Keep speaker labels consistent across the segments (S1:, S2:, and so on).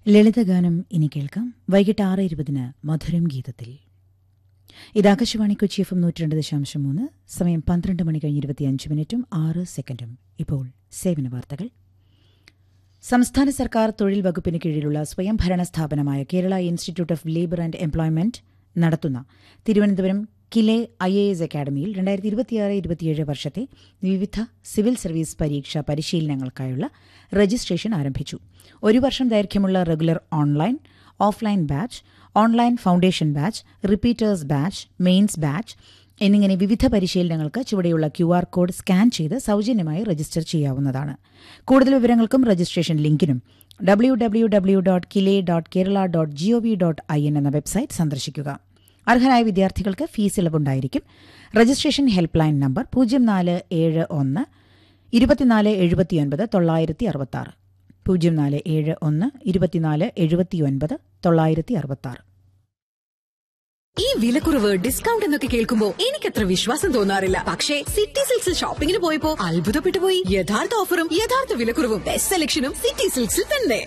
S1: ലളിതഗാനം ഇനി കേൾക്കാം വൈകിട്ട് ആറ് ഇരുപതിന് മധുരം ഗീതത്തിൽ ഇത് ആകാശവാണി കൊച്ചി എഫ് എം നൂറ്റി രണ്ട് ദശാംശം മൂന്ന് സമയം പന്ത്രണ്ട് മണി കഴിഞ്ഞ് ഇരുപത്തിയഞ്ച് മിനിറ്റും ആറ് സെക്കൻഡും ഇപ്പോൾ സേവന വാർത്തകൾ സംസ്ഥാന സർക്കാർ തൊഴിൽ വകുപ്പിന് കീഴിലുള്ള സ്വയംഭരണ സ്ഥാപനമായ Kerala institute of labour and employment നടത്തുന്ന Thiruvananthapuram KILE I A S അക്കാദമിയിൽ രണ്ടായിരത്തി ഇരുപത്തിയാറ് ഇരുപത്തിയേഴ് വർഷത്തെ വിവിധ സിവിൽ സർവീസ് പരീക്ഷാ പരിശീലനങ്ങൾക്കായുള്ള രജിസ്ട്രേഷൻ ആരംഭിച്ചു ഒരു വർഷം ദൈർഘ്യമുള്ള regular online offline batch online foundation batch repeaters batch mains batch എന്നിങ്ങനെ വിവിധ പരിശീലനങ്ങൾക്ക് ചുവടെയുള്ള ക്യു ആർ കോഡ് സ്കാൻ ചെയ്ത് സൗജന്യമായി രജിസ്റ്റർ ചെയ്യാവുന്നതാണ് കൂടുതൽ വിവരങ്ങൾക്കും രജിസ്ട്രേഷൻ ലിങ്കിനും W W W dot KILE dot Kerala dot G O V dot I N എന്ന വെബ്സൈറ്റ് സന്ദർശിക്കുക അർഹരായ വിദ്യാർത്ഥികൾക്ക് ഫീസ് ഇളവുണ്ടായിരിക്കും രജിസ്ട്രേഷൻ ഹെൽപ്പ് ലൈൻ നമ്പർ പൂജ്യം നാല് ഏഴ് ഒന്ന് ഇരുപത്തിനാല് എഴുപത്തിയൊൻപത് തൊള്ളായിരത്തി അറുപത്താറ് പൂജ്യം നാല് ഏഴ് ഒന്ന് ഇരുപത്തിനാല് എഴുപത്തിയൊൻപത് തൊള്ളായിരത്തി അറുപത്താറ്
S2: ഈ വിലക്കുറവ് ഡിസ്കൗണ്ട് എന്നൊക്കെ കേൾക്കുമ്പോ എനിക്കത്ര വിശ്വാസം തോന്നാറില്ല പക്ഷേ സിറ്റി സിൽക്സിൽ ഷോപ്പിംഗിന് പോയപ്പോ അത്ഭുതപ്പെട്ടു പോയി യഥാർത്ഥ ഓഫറും യഥാർത്ഥ വിലക്കുറവും ബെസ്റ്റ് സെലക്ഷനും സിറ്റി സിൽക്സിൽ തന്നെ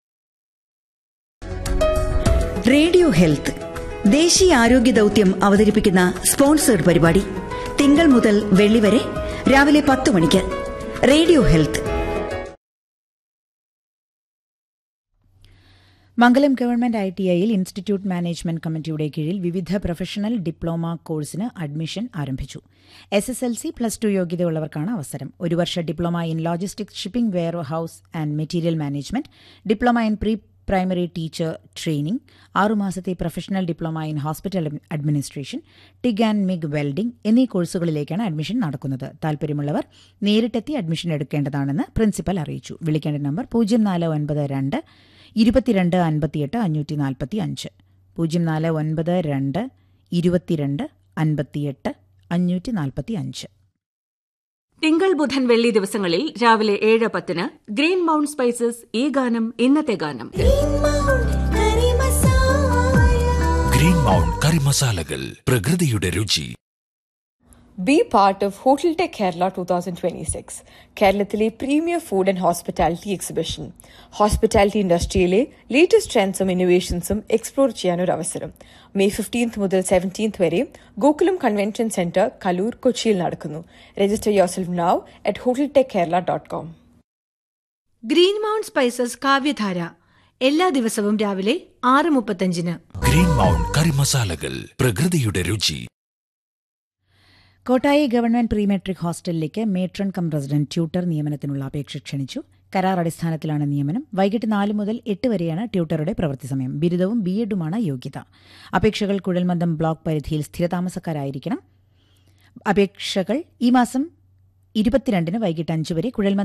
S3: റേഡിയോ ഹെൽത്ത് ദേശീയ ആരോഗ്യ ദൗത്യം അവതരിപ്പിക്കുന്ന സ്പോൺസേഡ് പരിപാടി തിങ്കൾ മുതൽ വെള്ളി വരെ രാവിലെ പത്ത് മണിക്ക് radio health
S1: Mangalam government I T ഐയിൽ ഇൻസ്റ്റിറ്റ്യൂട്ട് മാനേജ്മെന്റ് കമ്മിറ്റിയുടെ കീഴിൽ വിവിധ പ്രൊഫഷണൽ ഡിപ്ലോമ കോഴ്സിന് അഡ്മിഷൻ ആരംഭിച്ചു S S L C plus two യോഗ്യതയുള്ളവർക്കാണ് അവസരം ഒരു വർഷ diploma in logistics shipping warehouse and material management diploma in pre primary teacher training ആറുമാസത്തെ professional diploma in hospital administration TIG and MIG welding എന്നീ കോഴ്സുകളിലേക്കാണ് admission നടക്കുന്നത് താൽപര്യമുള്ളവർ നേരിട്ടെത്തി admission എടുക്കേണ്ടതാണെന്ന് principal അറിയിച്ചു വിളിക്കേണ്ട നമ്പർ പൂജ്യം നാല് ഒൻപത് രണ്ട് ഇരുപത്തിരണ്ട് അൻപത്തിയെട്ട് അഞ്ഞൂറ്റി നാൽപ്പത്തി അഞ്ച് പൂജ്യം നാല് ഒൻപത് രണ്ട് ഇരുപത്തിരണ്ട് അൻപത്തിയെട്ട് അഞ്ഞൂറ്റി നാൽപ്പത്തി അഞ്ച്
S4: തിങ്കൾ ബുധൻ വെള്ളി ദിവസങ്ങളിൽ രാവിലെ ഏഴ് പത്തിന് ഗ്രീൻ മൗണ്ട് സ്പൈസസ് ഈ ഗാനം ഇന്നത്തെ ഗാനം
S5: ഗ്രീൻ മൗണ്ട് കറി മസാലകൾ പ്രകൃതിയുടെ രുചി
S6: Be part of Hotel Tech Kerala 2026, കേരളത്തിലെ premier food and hospitality exhibition hospitality ഇൻഡസ്ട്രിയിലെ ലേറ്റസ്റ്റ് ട്രെൻഡ്സും ഇന്നോവേഷൻസും എക്സ്പ്ലോർ ചെയ്യാനൊരു അവസരം മെയ് ഫിഫ്റ്റീൻത്ത് മുതൽ സെവൻറ്റീൻത്ത് വരെ ഗോകുലം കൺവെൻഷൻ സെന്റർ കലൂർ കൊച്ചിയിൽ നടക്കുന്നു register yourself now at hotel tech Kerala dot com
S7: green mount spices Kavyadhara എല്ലാ ദിവസവും രാവിലെ ആറ് മുപ്പത്തഞ്ചിന്
S5: ഗ്രീൻ മൗണ്ട് കറി മസാലകൾ പ്രകൃതിയുടെ രുചി
S1: കോട്ടായി ഗവൺമെന്റ് പ്രീ മെട്രിക് ഹോസ്റ്റലിലേക്ക് മേട്രൺ കം റെസിഡന്റ് ട്യൂട്ടർ നിയമനത്തിനുള്ള അപേക്ഷ ക്ഷണിച്ചു കരാർ അടിസ്ഥാനത്തിലാണ് നിയമനം വൈകിട്ട് നാല് മുതൽ എട്ട് വരെയാണ് ട്യൂട്ടറുടെ പ്രവൃത്തി സമയം ബിരുദവും ബി എഡുമാണ് യോഗ്യത അപേക്ഷകൾ കുഴൽമന്ദം ബ്ലോക്ക് പരിധിയിൽ സ്ഥിരതാമസക്കാരായിരിക്കണം അപേക്ഷകൾ ഈ മാസം ഇരുപത്തിരണ്ടിന് വൈകിട്ട് അഞ്ച് വരെ കുഴൽമന്ദം